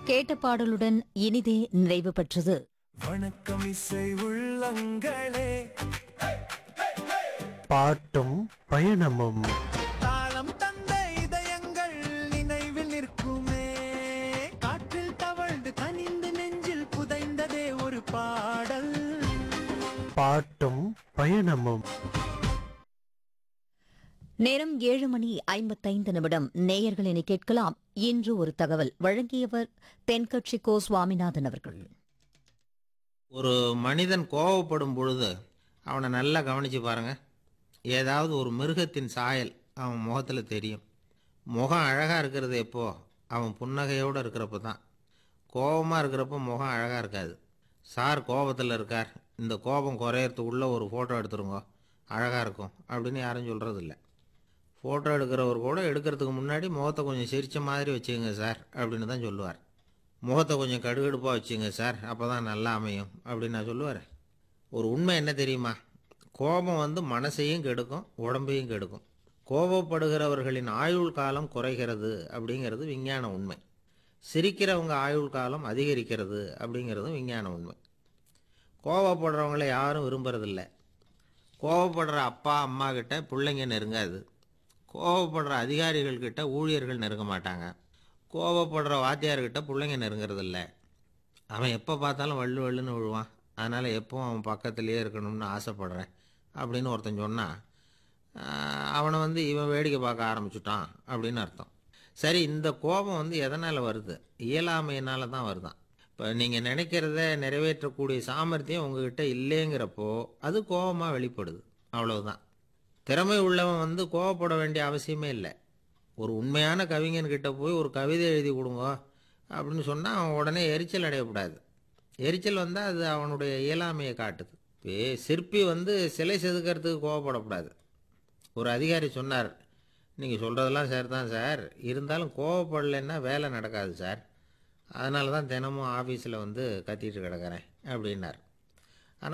கேட்ட பாடலுடன் இனிதே நிறைவு பெற்றது வணக்கம் இசை உள்ளங்களே பாட்டும் பயணமும் தாளம் தந்த இதயங்கள் நினைவில் நிற்குமே காற்றில் தவழ்ந்து கனிந்து நெஞ்சில் புதைந்ததே ஒரு பாடல் பாட்டும் பயணமும் நேரம் ஏழு மணி ஐம்பத்தைந்து நிமிடம் நேயர்களினை கேட்கலாம் இன்று ஒரு தகவல் வழங்கியவர் தென்கட்சி கோ சுவாமிநாதன் அவர்கள் ஒரு மனிதன் கோவப்படும் பொழுது அவனை நல்லா கவனித்து பாருங்க ஏதாவது ஒரு மிருகத்தின் சாயல் அவன் முகத்தில் தெரியும் முகம் அழகாக இருக்கிறது எப்போ அவன் புன்னகையோடு இருக்கிறப்ப தான் கோபமாக இருக்கிறப்ப முகம் அழகாக இருக்காது சார் கோபத்தில் இருக்கார் இந்த கோபம் குறையறதுக்குள்ளே ஒரு ஃபோட்டோ எடுத்துருங்க அழகாக இருக்கும் அப்படின்னு யாரும் சொல்கிறதில்ல ஃபோட்டோ எடுக்கிறவர் கூட எடுக்கிறதுக்கு முன்னாடி முகத்தை கொஞ்சம் சிரித்த மாதிரி வச்சுக்கோங்க சார் அப்படின்னு தான் சொல்லுவார் முகத்தை கொஞ்சம் கடுகடுப்பாக வச்சுங்க சார் அப்போ தான் நல்லா அமையும் அப்படின்னு நான் சொல்லுவார் ஒரு உண்மை என்ன தெரியுமா கோபம் வந்து மனசையும் கெடுக்கும் உடம்பையும் கெடுக்கும் கோபப்படுகிறவர்களின் ஆயுள் காலம் குறைகிறது அப்படிங்கிறது விஞ்ஞான உண்மை சிரிக்கிறவங்க ஆயுள் காலம் அதிகரிக்கிறது அப்படிங்கிறதும் விஞ்ஞான உண்மை கோபப்படுறவங்கள யாரும் விரும்புறதில்ல கோபப்படுற அப்பா அம்மா கிட்ட பிள்ளைங்க நெருங்காது கோபப்படுற அதிகாரிகள் கிட்ட ஊழியர்கள் நெருங்க மாட்டாங்க கோபப்படுற வாத்தியார்கிட்ட பிள்ளைங்க நெருங்கிறதில்ல அவன் எப்போ பார்த்தாலும் வள்ளு வள்ளுன்னு விழுவான் அதனால் எப்பவும் அவன் பக்கத்துலேயே இருக்கணும்னு ஆசைப்படுறேன் அப்படின்னு ஒருத்தன் சொன்னான் ஆஹ் அவனை வந்து இவன் வேடிக்கை பார்க்க ஆரம்பிச்சுட்டான் அப்படின்னு அர்த்தம் சரி இந்த கோபம் வந்து எதனால் வருது இயலாமையினால தான் வருதான் இப்போ நீங்கள் நினைக்கிறத நிறைவேற்றக்கூடிய சாமர்த்தியம் உங்ககிட்ட இல்லைங்கிறப்போ அது கோபமாக வெளிப்படுது அவ்வளவுதான் திறமை உள்ளவன் வந்து கோவப்பட வேண்டிய அவசியமே இல்லை ஒரு உண்மையான கவிஞன்கிட்ட போய் ஒரு கவிதை எழுதி கொடுங்க அப்படின்னு சொன்னால் அவன் உடனே எரிச்சல் அடையக்கூடாது எரிச்சல் வந்தால் அது அவனுடைய இயலாமையை காட்டுது இப்போ சிற்பி வந்து சிலை செதுக்கிறதுக்கு கோவப்படக்கூடாது ஒரு அதிகாரி சொன்னார் நீங்கள் சொல்கிறதெல்லாம் சரி தான் சார் இருந்தாலும் கோவப்படலைன்னா வேலை நடக்காது சார் அதனால தான் தினமும் ஆஃபீஸில் வந்து கத்திட்டு கிடக்கிறேன் அப்படின்னார்